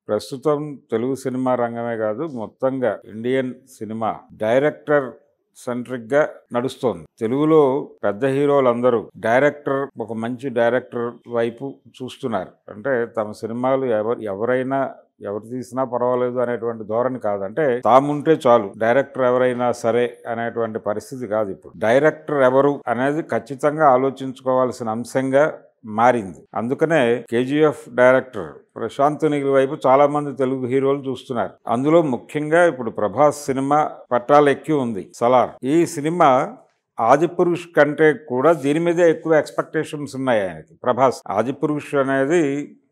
ప్రస్తుతం తెలుగు సినిమా రంగమే కాదు మొత్తంగా ఇండియన్ సినిమా డైరెక్టర్ సెంట్రిక్ గా నడుస్తోంది తెలుగులో పెద్ద హీరోలందరూ డైరెక్టర్ ఒక మంచి డైరెక్టర్ వైపు చూస్తున్నారు అంటే తమ సినిమాలు ఎవరు ఎవరైనా ఎవరు తీసినా పర్వాలేదు అనేటువంటి ధోరణి కాదు అంటే తాముంటే చాలు డైరెక్టర్ ఎవరైనా సరే అనేటువంటి పరిస్థితి కాదు ఇప్పుడు డైరెక్టర్ ఎవరు అనేది ఖచ్చితంగా ఆలోచించుకోవాల్సిన అంశంగా మారింది అందుకనే కేజీఎఫ్ డైరెక్టర్ ప్రశాంత్ నీల్ వైపు చాలా మంది తెలుగు హీరోలు చూస్తున్నారు అందులో ముఖ్యంగా ఇప్పుడు ప్రభాస్ సినిమా పట్టాలు ఎక్కి ఉంది సలార్ ఈ సినిమా ఆదిపురుష్ కంటే కూడా దీని మీదే ఎక్కువ ఎక్స్పెక్టేషన్స్ ఉన్నాయి ఆయనకి ప్రభాస్ ఆదిపురుష్ అనేది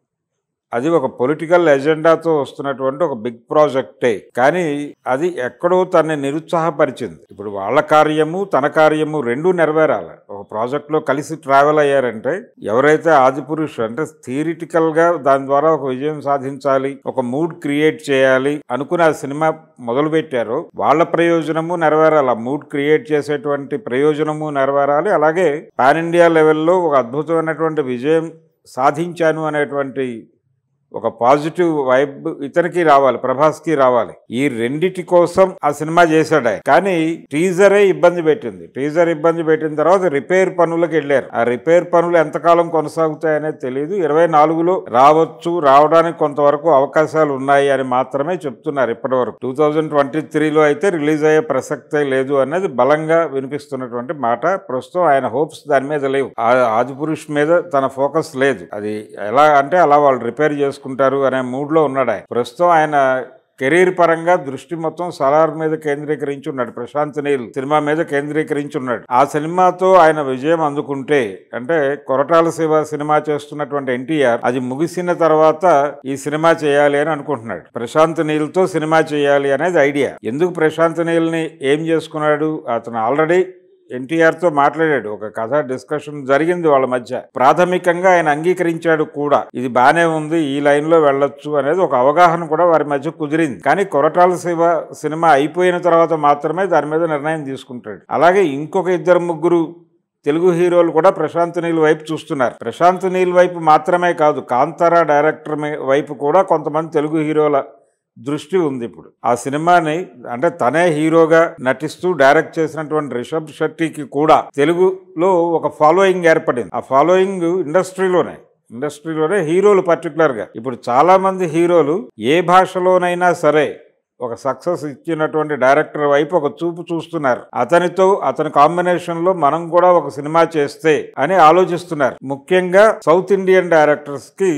అది ఒక పొలిటికల్ ఎజెండాతో వస్తున్నటువంటి ఒక బిగ్ ప్రాజెక్టే కానీ అది ఎక్కడో తనని నిరుత్సాహపరిచింది ఇప్పుడు వాళ్ళ కార్యము తన కార్యము రెండు నెరవేరాలి ఒక ప్రాజెక్ట్లో కలిసి ట్రావెల్ అయ్యారంటే ఎవరైతే ఆదిపురుష్ అంటే థియరిటికల్ గా దాని ద్వారా ఒక విజయం సాధించాలి ఒక మూడ్ క్రియేట్ చేయాలి అనుకుని ఆ సినిమా మొదలు పెట్టారో వాళ్ళ ప్రయోజనము నెరవేరాలి ఆ మూడ్ క్రియేట్ చేసేటువంటి ప్రయోజనము నెరవేరాలి అలాగే పాన్ ఇండియా లెవెల్లో ఒక అద్భుతమైనటువంటి విజయం సాధించాను అనేటువంటి ఒక పాజిటివ్ వైబ్ ఇతనికి రావాలి ప్రభాస్కి రావాలి ఈ రెండిటి కోసం ఆ సినిమా చేశాడు ఆయన కానీ టీజరే ఇబ్బంది పెట్టింది టీజర్ ఇబ్బంది పెట్టిన తర్వాత రిపేర్ పనులకు వెళ్ళారు ఆ రిపేర్ పనులు ఎంతకాలం కొనసాగుతాయనేది తెలియదు ఇరవై నాలుగులో రావచ్చు రావడానికి కొంతవరకు అవకాశాలు ఉన్నాయి అని మాత్రమే చెప్తున్నారు ఇప్పటి వరకు టూ థౌజండ్ ట్వంటీ త్రీలో అయితే రిలీజ్ అయ్యే ప్రసక్తే లేదు అనేది బలంగా వినిపిస్తున్నటువంటి మాట ప్రస్తుతం ఆయన హోప్స్ దాని మీద లేవు ఆ ఆదిపురుష్ మీద తన ఫోకస్ లేదు అది ఎలా అంటే అలా వాళ్ళు రిపేర్ చేసుకుంటారు అనే మూడ్లో ఉన్నాడు ఆయన ప్రస్తుతం ఆయన కెరీర్ పరంగా దృష్టి మొత్తం సలార్ మీద కేంద్రీకరించి ఉన్నాడు ప్రశాంత్ నీల్ సినిమా మీద కేంద్రీకరించి ఉన్నాడు ఆ సినిమాతో ఆయన విజయం అందుకుంటే అంటే కొరటాల శివ సినిమా చేస్తున్నటువంటి ఎన్టీఆర్ అది ముగిసిన తర్వాత ఈ సినిమా చేయాలి అని అనుకుంటున్నాడు ప్రశాంత్ నీల్తో సినిమా చేయాలి అనేది ఐడియా ఎందుకు ప్రశాంత్ నీల్ని ఏం చేసుకున్నాడు అతను ఆల్రెడీ ఎన్టీఆర్తో మాట్లాడాడు ఒక కథ డిస్కషన్ జరిగింది వాళ్ళ మధ్య ప్రాథమికంగా ఆయన అంగీకరించాడు కూడా ఇది బానే ఉంది ఈ లైన్లో వెళ్ళొచ్చు అనేది ఒక అవగాహన కూడా వారి మధ్య కుదిరింది కానీ కొరటాల శివ సినిమా అయిపోయిన తర్వాత మాత్రమే దాని మీద నిర్ణయం తీసుకుంటాడు అలాగే ఇంకొక ఇద్దరు ముగ్గురు తెలుగు హీరోలు కూడా ప్రశాంత్ నీల్ వైపు చూస్తున్నారు ప్రశాంత్ నీల్ వైపు మాత్రమే కాదు కాంతారా డైరెక్టర్ మీ- వైపు కూడా కొంతమంది తెలుగు హీరోల దృష్టి ఉంది ఇప్పుడు ఆ సినిమాని అంటే తనే హీరోగా నటిస్తూ డైరెక్ట్ చేసినటువంటి రిషబ్ శెట్టికి కూడా తెలుగులో ఒక ఫాలోయింగ్ ఏర్పడింది ఆ ఫాలోయింగ్ ఇండస్ట్రీలోనే ఇండస్ట్రీలోనే హీరోలు పర్టికులర్గా ఇప్పుడు చాలా మంది హీరోలు ఏ భాషలోనైనా సరే ఒక సక్సెస్ ఇచ్చినటువంటి డైరెక్టర్ వైపు ఒక చూపు చూస్తున్నారు అతనితో అతని కాంబినేషన్ లో మనం కూడా ఒక సినిమా చేస్తే అని ఆలోచిస్తున్నారు ముఖ్యంగా సౌత్ ఇండియన్ డైరెక్టర్స్ కి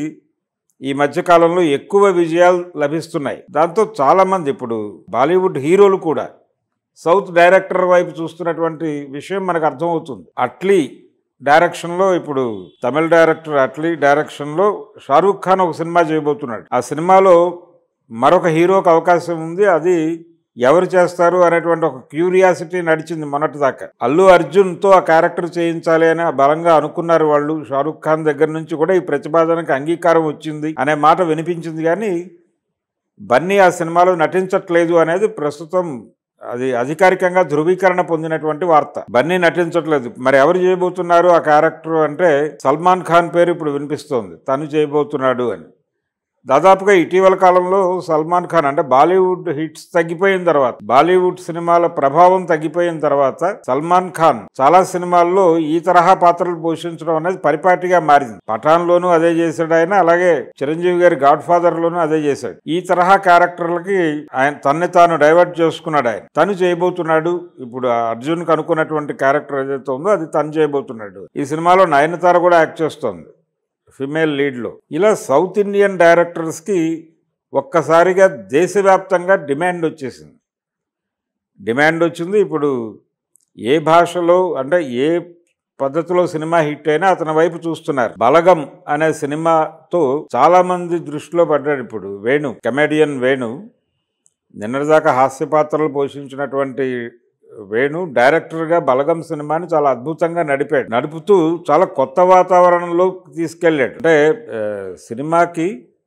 ఈ మధ్య కాలంలో ఎక్కువ విజయాలు లభిస్తున్నాయి దాంతో చాలా మంది ఇప్పుడు బాలీవుడ్ హీరోలు కూడా సౌత్ డైరెక్టర్ వైపు చూస్తున్నటువంటి విషయం మనకు అర్థమవుతుంది అట్లీ డైరెక్షన్లో ఇప్పుడు తమిళ డైరెక్టర్ అట్లీ డైరెక్షన్లో షారూఖ్ ఖాన్ ఒక సినిమా చేయబోతున్నాడు ఆ సినిమాలో మరొక హీరోకి అవకాశం ఉంది అది ఎవరు చేస్తారు అనేటువంటి ఒక క్యూరియాసిటీ నడిచింది మొన్నటిదాకా అల్లు అర్జున్తో ఆ క్యారెక్టర్ చేయించాలి అని బలంగా అనుకున్నారు వాళ్ళు షారూఖ్ ఖాన్ దగ్గర నుంచి కూడా ఈ ప్రతిపాదనకు అంగీకారం వచ్చింది అనే మాట వినిపించింది కానీ బన్నీ ఆ సినిమాలో నటించట్లేదు అనేది ప్రస్తుతం అది అధికారికంగా ధృవీకరణ పొందినటువంటి వార్త బన్నీ నటించట్లేదు మరి ఎవరు చేయబోతున్నారు ఆ క్యారెక్టర్ అంటే సల్మాన్ ఖాన్ పేరు ఇప్పుడు వినిపిస్తోంది తను చేయబోతున్నాడు అని దాదాపుగా ఇటీవల కాలంలో సల్మాన్ ఖాన్ అంటే బాలీవుడ్ హిట్స్ తగ్గిపోయిన తర్వాత బాలీవుడ్ సినిమాల ప్రభావం తగ్గిపోయిన తర్వాత సల్మాన్ ఖాన్ చాలా సినిమాల్లో ఈ తరహా పాత్రలు పోషించడం అనేది పరిపాటిగా మారింది పఠాన్ లోను అదే చేశాడు ఆయన అలాగే చిరంజీవి గారి గాడ్ ఫాదర్ లోను అదే చేశాడు ఈ తరహా క్యారెక్టర్లకి ఆయన తన్ని తాను డైవర్ట్ చేసుకున్నాడు ఆయన తను చేయబోతున్నాడు ఇప్పుడు ఆ అర్జున్ కు అనుకున్నటువంటి క్యారెక్టర్ ఏదైతే ఉందో అది తను చేయబోతున్నాడు ఈ సినిమాలో నయనతార కూడా యాక్ట్ చేస్తోంది ఫిమేల్ లీడ్లో ఇలా సౌత్ ఇండియన్ డైరెక్టర్స్కి ఒక్కసారిగా దేశవ్యాప్తంగా డిమాండ్ వచ్చేసింది డిమాండ్ వచ్చింది ఇప్పుడు ఏ భాషలో అంటే ఏ పద్ధతిలో సినిమా హిట్ అయినా అతని వైపు చూస్తున్నారు బలగం అనే సినిమాతో చాలా మంది దృష్టిలో పడ్డాడు ఇప్పుడు వేణు కమెడియన్ వేణు నిన్నటిదాకా హాస్య పాత్రలు పోషించినటువంటి వేణు డైరెక్టర్గా బలగం సినిమాని చాలా అద్భుతంగా నడిపాడు నడుపుతూ చాలా కొత్త వాతావరణంలో తీసుకెళ్ళాడు అంటే ఆ, సినిమాకి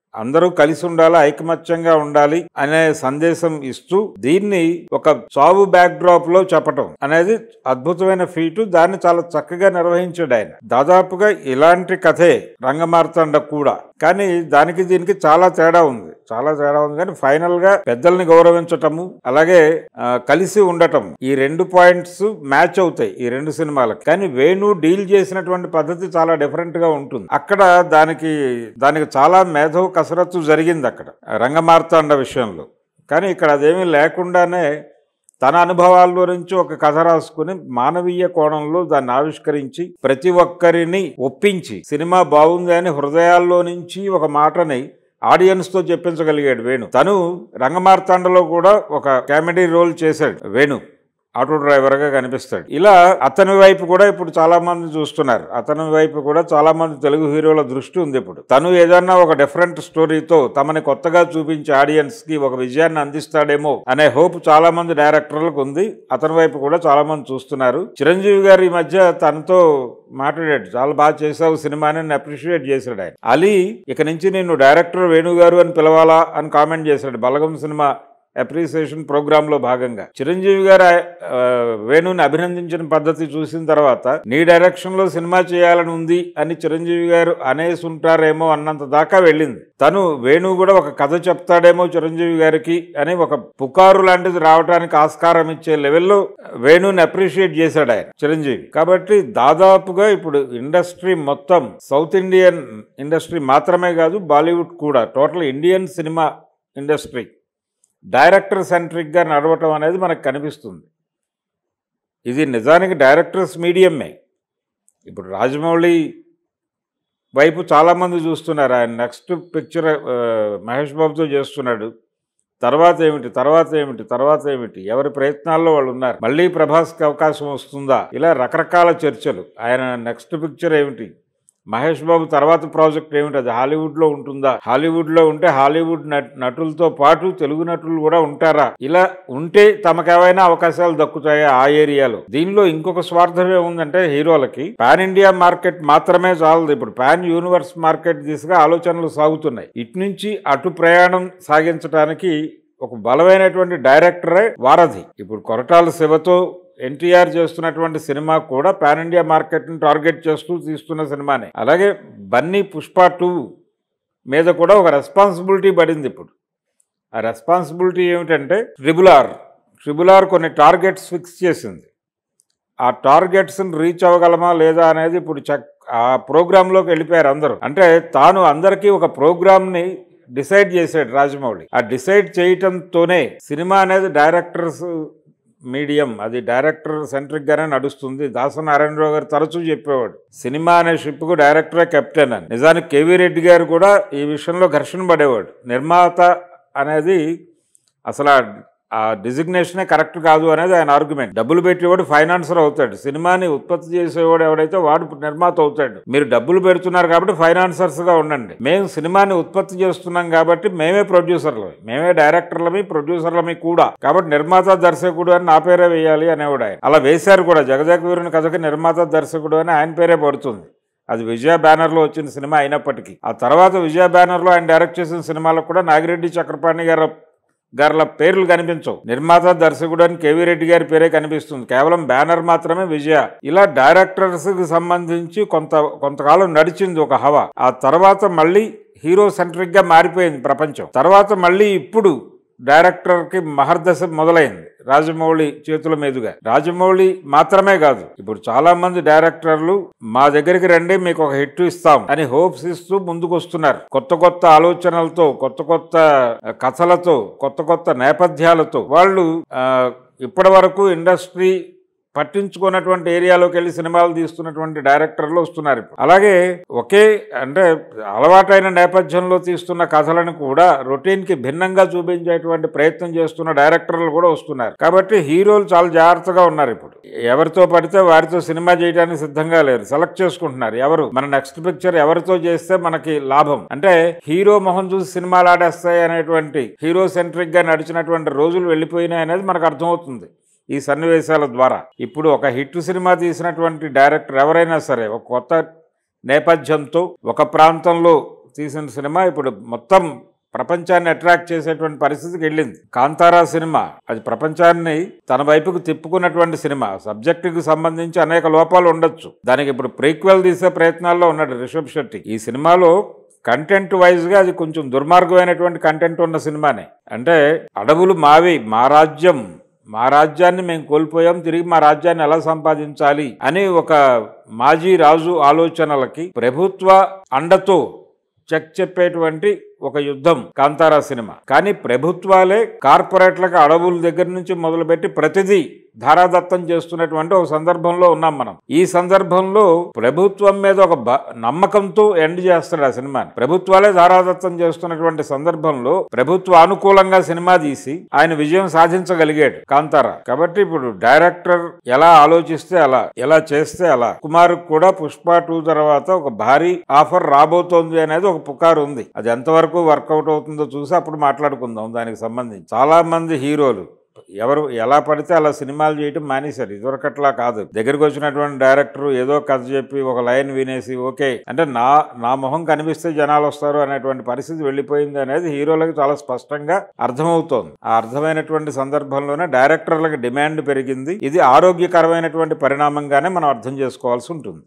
అందరూ కలిసి ఉండాలి ఐకమత్యంగా ఉండాలి అనే సందేశం ఇస్తూ దీన్ని ఒక చావు బ్యాక్ డ్రాప్ లో చెప్పటం అనేది అద్భుతమైన ఫీటు దాన్ని చాలా చక్కగా నిర్వహించాడు ఆయన దాదాపుగా ఇలాంటి కథే రంగమార్తాండ కూడా కానీ దానికి దీనికి చాలా తేడా ఉంది చాలా తేడా ఉంది కానీ ఫైనల్ గా పెద్దల్ని గౌరవించటము అలాగే ఆ, కలిసి ఉండటం ఈ రెండు పాయింట్స్ మ్యాచ్ అవుతాయి ఈ రెండు సినిమాలకు కానీ వేణు డీల్ చేసినటువంటి పద్ధతి చాలా డిఫరెంట్ గా ఉంటుంది అక్కడ దానికి దానికి చాలా మేధో కసరత్తు జరిగింది అక్కడ రంగమార్తాండ విషయంలో కానీ ఇక్కడ అదేమీ లేకుండానే తన అనుభవాల్లో నుంచి ఒక కథ రాసుకుని మానవీయ కోణంలో దాన్ని ఆవిష్కరించి ప్రతి ఒక్కరిని ఒప్పించి సినిమా బాగుంది అని హృదయాల్లో నుంచి ఒక మాటని ఆడియన్స్ తో చెప్పించగలిగాడు వేణు తను రంగమార్తాండలో కూడా ఒక కామెడీ రోల్ చేశాడు వేణు ఆటో డ్రైవర్ గా కనిపిస్తాడు ఇలా అతని వైపు కూడా ఇప్పుడు చాలా మంది చూస్తున్నారు అతని వైపు కూడా చాలా మంది తెలుగు హీరోల దృష్టి ఉంది ఇప్పుడు తను ఏదన్నా ఒక డిఫరెంట్ స్టోరీతో తమని కొత్తగా చూపించి ఆడియన్స్ కి ఒక విజయాన్ని అందిస్తాడేమో అనే హోప్ చాలా మంది డైరెక్టర్లకు ఉంది అతని వైపు కూడా చాలా మంది చూస్తున్నారు చిరంజీవి గారు ఈ మధ్య తనతో మాట్లాడాడు చాలా బాగా చేసావు సినిమాని అప్రిషియేట్ చేశాడు ఆయన అలీ ఇక నుంచి నేను డైరెక్టర్ వేణు గారు అని పిలవాలా అని కామెంట్ చేశాడు బలగం సినిమా అప్రిసియేషన్ ప్రోగ్రామ్ లో భాగంగా చిరంజీవి గారు ఆ, వేణుని అభినందించిన పద్ధతి చూసిన తర్వాత నీ డైరెక్షన్ లో సినిమా చేయాలని ఉంది అని చిరంజీవి గారు అనేసి ఉంటారేమో అన్నంత దాకా వెళ్ళింది తను వేణు కూడా ఒక కథ చెప్తాడేమో చిరంజీవి గారికి అని ఒక పుకారు లాంటిది రావడానికి ఆస్కారం ఇచ్చే లెవెల్లో వేణుని అప్రిషియేట్ చేశాడు ఆయన చిరంజీవి కాబట్టి దాదాపుగా ఇప్పుడు ఇండస్ట్రీ మొత్తం సౌత్ ఇండియన్ ఇండస్ట్రీ మాత్రమే కాదు బాలీవుడ్ కూడా total Indian cinema industry director సెంట్రిక్గా నడవటం అనేది మనకు కనిపిస్తుంది ఇది నిజానికి డైరెక్టర్స్ మీడియమే ఇప్పుడు రాజమౌళి వైపు చాలామంది చూస్తున్నారు ఆయన నెక్స్ట్ పిక్చర్ ఆ, మహేష్ బాబుతో చేస్తున్నాడు తర్వాత ఏమిటి తర్వాత ఏమిటి తర్వాత ఏమిటి ఎవరి ప్రయత్నాల్లో వాళ్ళు ఉన్నారు మళ్ళీ ప్రభాస్కి అవకాశం వస్తుందా ఇలా రకరకాల చర్చలు ఆయన నెక్స్ట్ పిక్చర్ ఏమిటి మహేష్ బాబు తర్వాత ప్రాజెక్ట్ ఏమిటి అది హాలీవుడ్లో ఉంటుందా హాలీవుడ్లో ఉంటే హాలీవుడ్ నట్- నటులతో పాటు తెలుగు నటులు కూడా ఉంటారా ఇలా ఉంటే తమకేమైనా అవకాశాలు దక్కుతాయా ఆ ఏరియాలో దీనిలో ఇంకొక స్వార్థం ఏముందంటే హీరోలకి పాన్ ఇండియా మార్కెట్ మాత్రమే చాలదు ఇప్పుడు పాన్ యూనివర్స్ మార్కెట్ దిశగా ఆలోచనలు సాగుతున్నాయి ఇటు నుంచి అటు ప్రయాణం సాగించడానికి ఒక బలమైనటువంటి డైరెక్టరే వారధి ఇప్పుడు కొరటాల శివతో ఎన్టీఆర్ చేస్తున్నటువంటి సినిమా కూడా పాన్ ఇండియా మార్కెట్ని టార్గెట్ చేస్తూ తీస్తున్న సినిమానే అలాగే బన్నీ పుష్ప టూ మీద కూడా ఒక రెస్పాన్సిబిలిటీ పడింది ఇప్పుడు ఆ రెస్పాన్సిబిలిటీ ఏమిటంటే ట్రిబుల్ ఆర్ ట్రిబుల్ ఆర్ కొన్ని టార్గెట్స్ ఫిక్స్ చేసింది ఆ టార్గెట్స్ని రీచ్ అవ్వగలమా లేదా అనేది ఇప్పుడు చెక్ ఆ ప్రోగ్రాంలోకి వెళ్ళిపోయారు అందరూ అంటే తాను అందరికీ ఒక ప్రోగ్రామ్ని డిసైడ్ చేశాడు రాజమౌళి ఆ డిసైడ్ చేయటంతోనే సినిమా అనేది డైరెక్టర్స్ మీడియం అది డైరెక్టర్ సెంట్రిక్ గానే నడుస్తుంది దాసనారాయణరావు గారు తరచూ చెప్పేవాడు సినిమా అనే షిప్ కు డైరెక్టరే కెప్టెన్ అని నిజానికి కేవీ రెడ్డి గారు కూడా ఈ విషయంలో ఘర్షణ పడేవాడు నిర్మాత అనేది అసలు ఆ- ఆ డిజిగ్నేషనే కరెక్ట్ కాదు అనేది ఆయన ఆర్గ్యుమెంట్ డబ్బులు పెట్టేవాడు ఫైనాన్సర్ అవుతాడు సినిమాని ఉత్పత్తి చేసేవాడు ఎవడైతే వాడు నిర్మాత అవుతాడు మీరు డబ్బులు పెడుతున్నారు కాబట్టి ఫైనాన్సర్స్ గా ఉండండి మేము సినిమాని ఉత్పత్తి చేస్తున్నాం కాబట్టి మేమే ప్రొడ్యూసర్లమే మేమే డైరెక్టర్లమి ప్రొడ్యూసర్లమి కూడా కాబట్టి నిర్మాత దర్శకుడు అని నా పేరే వేయాలి అనేవాడు ఆయన అలా వేశారు కూడా జగదేక వీరుని కథకి నిర్మాత దర్శకుడు అని ఆయన పేరే పడుతుంది అది విజయ బ్యానర్లో వచ్చిన సినిమా అయినప్పటికీ ఆ తర్వాత విజయ బ్యానర్లో ఆయన డైరెక్ట్ చేసిన సినిమాలకు కూడా నాగిరెడ్డి చక్రపాణి గారు గారుల పేర్లు కనిపించవు నిర్మాత దర్శకుడు అని కేవీ రెడ్డి గారి పేరే కనిపిస్తుంది కేవలం బ్యానర్ మాత్రమే విజయ ఇలా డైరెక్టర్స్ కి సంబంధించి కొంత కొంతకాలం నడిచింది ఒక హవా ఆ తర్వాత మళ్ళీ హీరో సెంట్రిక్ గా మారిపోయింది ప్రపంచం తర్వాత మళ్ళీ ఇప్పుడు డైరెక్టర్ కి మహర్దశ మొదలైంది రాజమౌళి చేతుల మీదుగా రాజమౌళి మాత్రమే కాదు ఇప్పుడు చాలా మంది డైరెక్టర్లు మా దగ్గరికి రండి మీకు ఒక హిట్ ఇస్తాం అని హోప్స్ ఇస్తూ ముందుకు వస్తున్నారు కొత్త కొత్త ఆలోచనలతో కొత్త కొత్త కథలతో కొత్త కొత్త నేపథ్యాలతో వాళ్ళు ఆ, ఇప్పటి వరకు ఇండస్ట్రీ పట్టించుకున్నటువంటి ఏరియాలోకి వెళ్ళి సినిమాలు తీస్తున్నటువంటి డైరెక్టర్లు వస్తున్నారు ఇప్పుడు. అలాగే ఒకే అంటే అలవాటైన నేపథ్యంలో తీస్తున్న కథలను కూడా రొటీన్ కి భిన్నంగా చూపించేటువంటి ప్రయత్నం చేస్తున్న డైరెక్టర్లు కూడా వస్తున్నారు కాబట్టి హీరోలు చాలా జాగ్రత్తగా ఉన్నారు ఇప్పుడు ఎవరితో పడితే వారితో సినిమా చేయడానికి సిద్ధంగా లేరు సెలెక్ట్ చేసుకుంటున్నారు ఎవరు మన నెక్స్ట్ పిక్చర్ ఎవరితో చేస్తే మనకి లాభం అంటే హీరో మొహం చూసి సినిమాలు ఆడేస్తాయి అనేటువంటి హీరో సెంట్రిక్ గా నడిచినటువంటి రోజులు వెళ్ళిపోయినాయి అనేది మనకు అర్థమవుతుంది ఈ సన్నివేశాల ద్వారా ఇప్పుడు ఒక హిట్ సినిమా తీసినటువంటి డైరెక్టర్ ఎవరైనా సరే ఒక కొత్త నేపథ్యంతో ఒక ప్రాంతంలో తీసిన సినిమా ఇప్పుడు మొత్తం ప్రపంచాన్ని అట్రాక్ట్ చేసేటువంటి పరిస్థితికి వెళ్ళింది కాంతారా సినిమా అది ప్రపంచాన్ని తన వైపుకు తిప్పుకున్నటువంటి సినిమా సబ్జెక్టుకి సంబంధించి అనేక లోపాలు ఉండొచ్చు దానికి ఇప్పుడు ప్రీక్వెల్ తీసే ప్రయత్నాల్లో ఉన్నాడు రిషబ్ శెట్టి ఈ సినిమాలో కంటెంట్ వైజ్గా అది కొంచెం దుర్మార్గమైనటువంటి కంటెంట్ ఉన్న సినిమానే అంటే అడవులు మావి మా రాజ్యం మా రాజ్యాన్ని మేము కోల్పోయాం తిరిగి మా రాజ్యాన్ని ఎలా సంపాదించాలి అని ఒక మాజీ రాజు ఆలోచనలకి ప్రభుత్వ అండతో చెక్ చెప్పేటువంటి ఒక యుద్ధం కాంతారా సినిమా కానీ ప్రభుత్వాలే కార్పొరేట్లకు అడవుల దగ్గర నుంచి మొదలుపెట్టి ప్రతిదీ ధారాదత్తం చేస్తున్నటువంటి ఒక సందర్భంలో ఉన్నాం మనం ఈ సందర్భంలో ప్రభుత్వం మీద ఒక బ- నమ్మకంతో ఎండ్ చేస్తాడు ఆ సినిమాని ప్రభుత్వాలే ధారాదత్తం చేస్తున్నటువంటి సందర్భంలో ప్రభుత్వ అనుకూలంగా సినిమా తీసి ఆయన విజయం సాధించగలిగాడు కాంతారా కాబట్టి ఇప్పుడు డైరెక్టర్ ఎలా ఆలోచిస్తే అలా ఎలా చేస్తే అలా కుమార్ కూడా పుష్ప టూ తర్వాత ఒక భారీ ఆఫర్ రాబోతోంది అనేది ఒక పుకారు ఉంది అది ఎంతవరకు వర్కౌట్ అవుతుందో చూసి అప్పుడు మాట్లాడుకుందాం దానికి సంబంధించి చాలా మంది హీరోలు ఎవరు ఎలా పడితే అలా సినిమాలు చేయటం మానేశారు ఇదివరకట్లా కాదు దగ్గరికి వచ్చినటువంటి డైరెక్టర్ ఏదో కథ చెప్పి ఒక లైన్ వినేసి ఓకే అంటే నా నా మొహం కనిపిస్తే జనాలు వస్తారు అనేటువంటి పరిస్థితి వెళ్ళిపోయింది అనేది హీరోలకు చాలా స్పష్టంగా అర్థమవుతోంది ఆ అర్థమైనటువంటి సందర్భంలోనే డైరెక్టర్లకు డిమాండ్ పెరిగింది ఇది ఆరోగ్యకరమైనటువంటి పరిణామంగానే మనం అర్థం చేసుకోవాల్సి ఉంటుంది